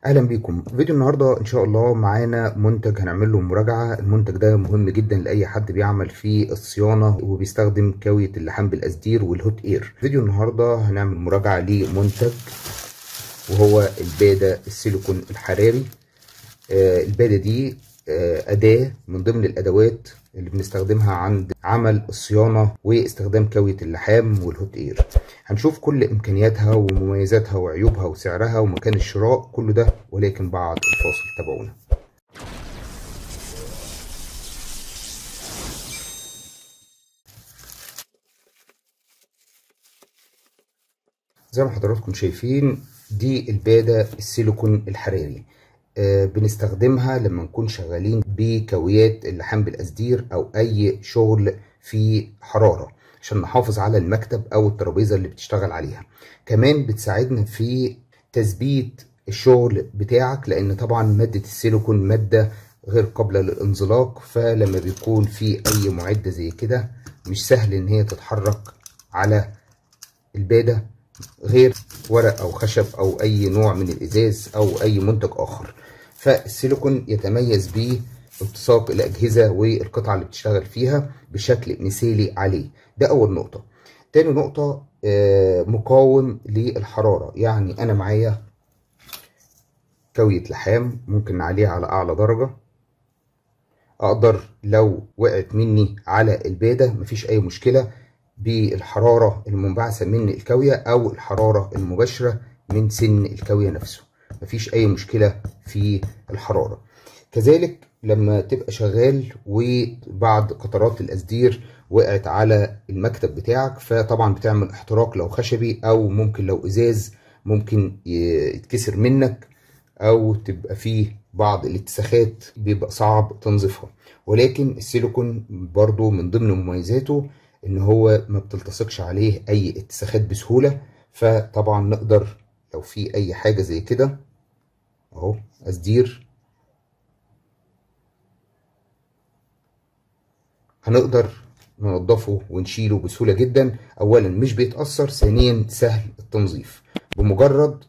اهلا بيكم فيديو النهارده ان شاء الله معانا منتج هنعمل له مراجعه المنتج ده مهم جدا لاي حد بيعمل في الصيانه وبيستخدم كاويه اللحام بالاسدير والهوت اير فيديو النهارده هنعمل مراجعه لمنتج وهو الباده السيليكون الحراري آه الباده دي آه اداه من ضمن الادوات اللي بنستخدمها عند عمل الصيانه واستخدام كاويه اللحام والهوت اير هنشوف كل امكانياتها ومميزاتها وعيوبها وسعرها ومكان الشراء كل ده ولكن بعد الفاصل تابعونا زي ما حضراتكم شايفين دي البادة السيليكون الحراري آه بنستخدمها لما نكون شغالين بكاويات اللحام بالاسدير او اي شغل في حراره عشان نحافظ على المكتب او الترابيزه اللي بتشتغل عليها كمان بتساعدنا في تثبيت الشغل بتاعك لان طبعا ماده السيليكون ماده غير قابله للانزلاق فلما بيكون في اي معده زي كده مش سهل ان هي تتحرك على الباده غير ورق او خشب او اي نوع من الازاز او اي منتج اخر فالسيليكون يتميز بيه التصاق الاجهزه والقطعه اللي بتشتغل فيها بشكل مثالي عليه ده اول نقطه تاني نقطه مقاوم للحراره يعني انا معايا كويه لحام ممكن نعليها على اعلى درجه اقدر لو وقعت مني على الباده مفيش اي مشكله بالحراره المنبعثه من الكاويه او الحراره المباشره من سن الكاويه نفسه مفيش اي مشكله في الحراره كذلك لما تبقى شغال وبعد قطرات الاسدير وقعت على المكتب بتاعك فطبعا بتعمل احتراق لو خشبي او ممكن لو ازاز ممكن يتكسر منك او تبقى فيه بعض الاتساخات بيبقى صعب تنظيفها ولكن السيليكون برضو من ضمن مميزاته ان هو ما بتلتصقش عليه اي اتساخات بسهوله فطبعا نقدر لو في اي حاجه زي كده اهو اسدير هنقدر ننضفه ونشيله بسهولة جدا اولا مش بيتأثر ثانيا سهل التنظيف بمجرد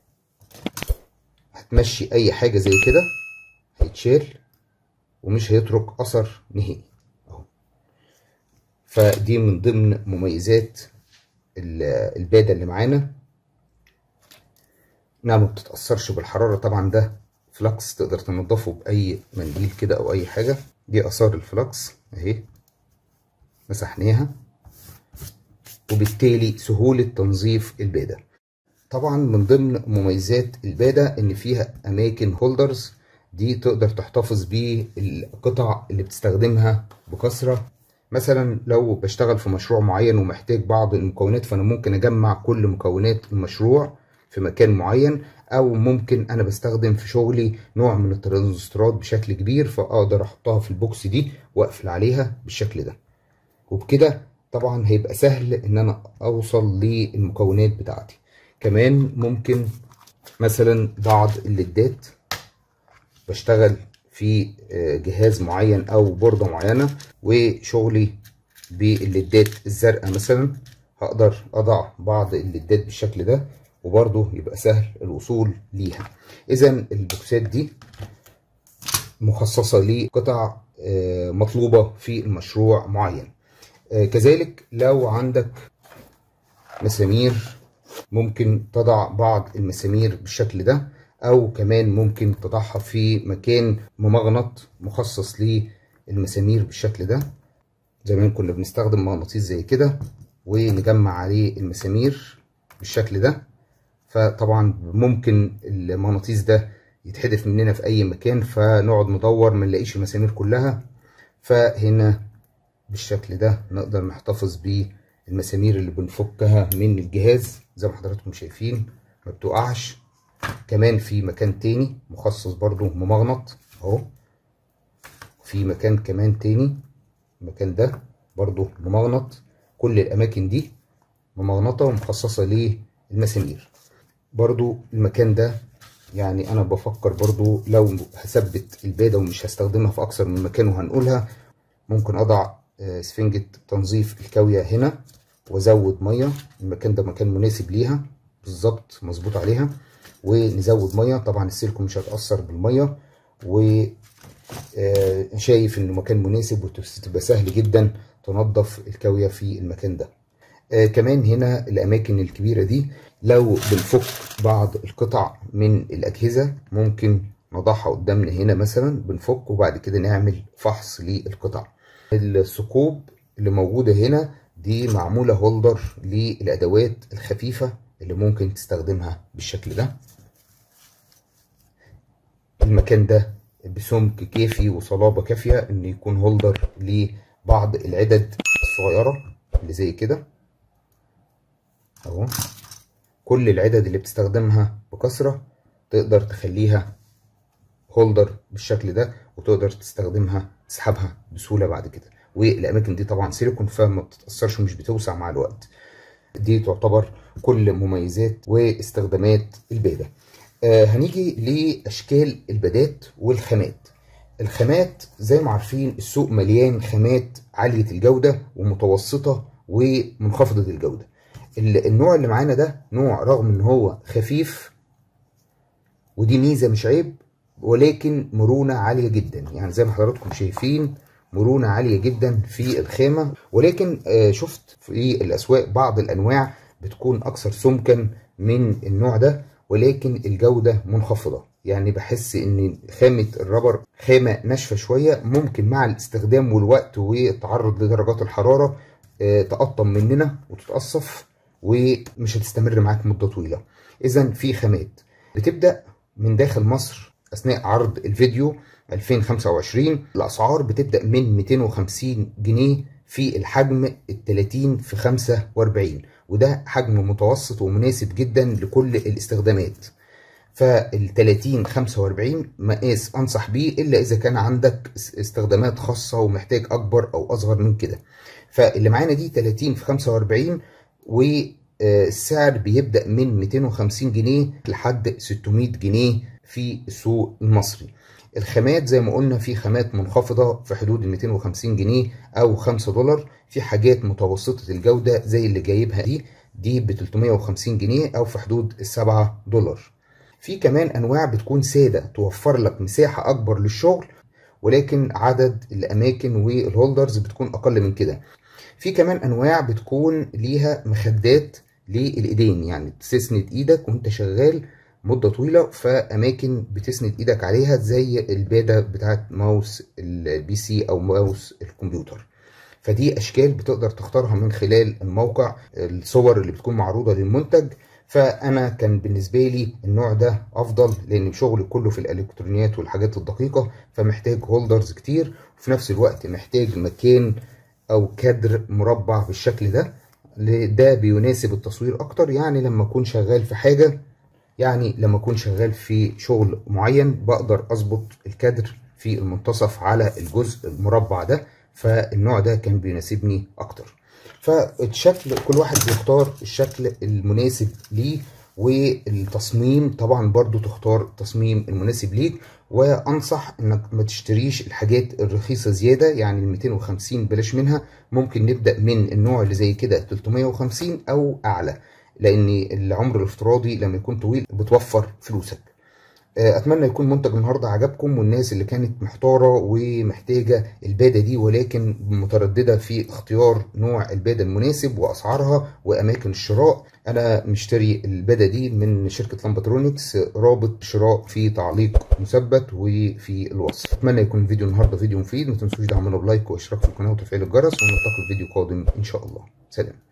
هتمشي اي حاجة زي كده هيتشال ومش هيترك اثر نهائي اهو فدي من ضمن مميزات البادة اللي معانا انها ما بتتأثرش بالحرارة طبعا ده فلكس تقدر تنضفه بأي منديل كده أو أي حاجة دي آثار الفلكس أهي مسحناها وبالتالي سهولة تنظيف البادة طبعا من ضمن مميزات البادة إن فيها أماكن هولدرز دي تقدر تحتفظ بيه القطع اللي بتستخدمها بكثرة مثلا لو بشتغل في مشروع معين ومحتاج بعض المكونات فأنا ممكن أجمع كل مكونات المشروع في مكان معين او ممكن انا بستخدم في شغلي نوع من الترانزستورات بشكل كبير فاقدر احطها في البوكس دي واقفل عليها بالشكل ده وبكده طبعا هيبقى سهل ان انا اوصل للمكونات بتاعتي كمان ممكن مثلا بعض الليدات بشتغل في جهاز معين او بوردة معينة وشغلي بالليدات الزرقاء مثلا هقدر اضع بعض الليدات بالشكل ده وبرضه يبقى سهل الوصول ليها اذا البوكسات دي مخصصه لقطع مطلوبه في المشروع معين كذلك لو عندك مسامير ممكن تضع بعض المسامير بالشكل ده او كمان ممكن تضعها في مكان ممغنط مخصص للمسامير بالشكل ده زمان كنا بنستخدم مغناطيس زي كده ونجمع عليه المسامير بالشكل ده فطبعا ممكن المغناطيس ده يتحدف مننا في اي مكان فنقعد ندور ما نلاقيش المسامير كلها فهنا بالشكل ده نقدر نحتفظ بالمسامير اللي بنفكها من الجهاز زي ما حضراتكم شايفين ما بتقعش كمان في مكان تاني مخصص برضو ممغنط اهو في مكان كمان تاني المكان ده برضو ممغنط كل الاماكن دي ممغنطه ومخصصه للمسامير برضو المكان ده يعني انا بفكر برضو لو هثبت البادة ومش هستخدمها في اكثر من مكان وهنقولها ممكن اضع سفنجة تنظيف الكاوية هنا وازود مية المكان ده مكان مناسب ليها بالظبط مظبوط عليها ونزود ميه طبعا السيليكون مش هتاثر بالميه و شايف انه مكان مناسب وتبقى سهل جدا تنظف الكاويه في المكان ده آه كمان هنا الاماكن الكبيره دي لو بنفك بعض القطع من الاجهزه ممكن نضعها قدامنا هنا مثلا بنفك وبعد كده نعمل فحص للقطع الثقوب اللي موجوده هنا دي معموله هولدر للادوات الخفيفه اللي ممكن تستخدمها بالشكل ده المكان ده بسمك كافي وصلابه كافيه ان يكون هولدر لبعض العدد الصغيره اللي زي كده اهو كل العدد اللي بتستخدمها بكثره تقدر تخليها هولدر بالشكل ده وتقدر تستخدمها تسحبها بسهوله بعد كده والاماكن دي طبعا سيليكون فما بتتاثرش ومش بتوسع مع الوقت دي تعتبر كل مميزات واستخدامات الباده آه هنيجي لاشكال البادات والخامات الخامات زي ما عارفين السوق مليان خامات عاليه الجوده ومتوسطه ومنخفضه الجوده النوع اللي معانا ده نوع رغم ان هو خفيف ودي ميزه مش عيب ولكن مرونه عاليه جدا يعني زي ما حضراتكم شايفين مرونه عاليه جدا في الخامه ولكن آه شفت في الاسواق بعض الانواع بتكون اكثر سمكا من النوع ده ولكن الجوده منخفضه يعني بحس ان خامه الربر خامه ناشفه شويه ممكن مع الاستخدام والوقت والتعرض لدرجات الحراره آه تقطم مننا وتتقصف ومش هتستمر معاك مده طويله اذا في خامات بتبدا من داخل مصر اثناء عرض الفيديو 2025 الاسعار بتبدا من 250 جنيه في الحجم ال 30 في 45 وده حجم متوسط ومناسب جدا لكل الاستخدامات فال 30 45 مقاس انصح بيه الا اذا كان عندك استخدامات خاصه ومحتاج اكبر او اصغر من كده فاللي معانا دي 30 في 45 والسعر بيبدا من 250 جنيه لحد 600 جنيه في السوق المصري الخامات زي ما قلنا في خامات منخفضة في حدود ال 250 جنيه أو 5 دولار في حاجات متوسطة الجودة زي اللي جايبها دي دي ب 350 جنيه أو في حدود ال 7 دولار في كمان أنواع بتكون سادة توفر لك مساحة أكبر للشغل ولكن عدد الأماكن والهولدرز بتكون أقل من كده في كمان أنواع بتكون ليها مخدات للإيدين يعني تسند إيدك وأنت شغال مدة طويلة فأماكن بتسند إيدك عليها زي البادة بتاعت ماوس البي سي أو ماوس الكمبيوتر فدي أشكال بتقدر تختارها من خلال الموقع الصور اللي بتكون معروضة للمنتج فأنا كان بالنسبة لي النوع ده أفضل لأن شغلي كله في الإلكترونيات والحاجات الدقيقة فمحتاج هولدرز كتير وفي نفس الوقت محتاج مكان أو كادر مربع بالشكل ده ده بيناسب التصوير أكتر يعني لما أكون شغال في حاجة يعني لما اكون شغال في شغل معين بقدر اظبط الكادر في المنتصف على الجزء المربع ده فالنوع ده كان بيناسبني اكتر فالشكل كل واحد بيختار الشكل المناسب ليه والتصميم طبعا برضو تختار التصميم المناسب ليك وانصح انك ما تشتريش الحاجات الرخيصه زياده يعني ال 250 بلاش منها ممكن نبدا من النوع اللي زي كده 350 او اعلى لان العمر الافتراضي لما يكون طويل بتوفر فلوسك اتمنى يكون منتج النهارده عجبكم والناس اللي كانت محتاره ومحتاجه الباده دي ولكن متردده في اختيار نوع الباده المناسب واسعارها واماكن الشراء انا مشتري الباده دي من شركه لامباترونكس رابط شراء في تعليق مثبت وفي الوصف اتمنى يكون الفيديو النهارده فيديو مفيد ما تنسوش دعمنا بلايك واشتراك في القناه وتفعيل الجرس ونلتقي في فيديو قادم ان شاء الله سلام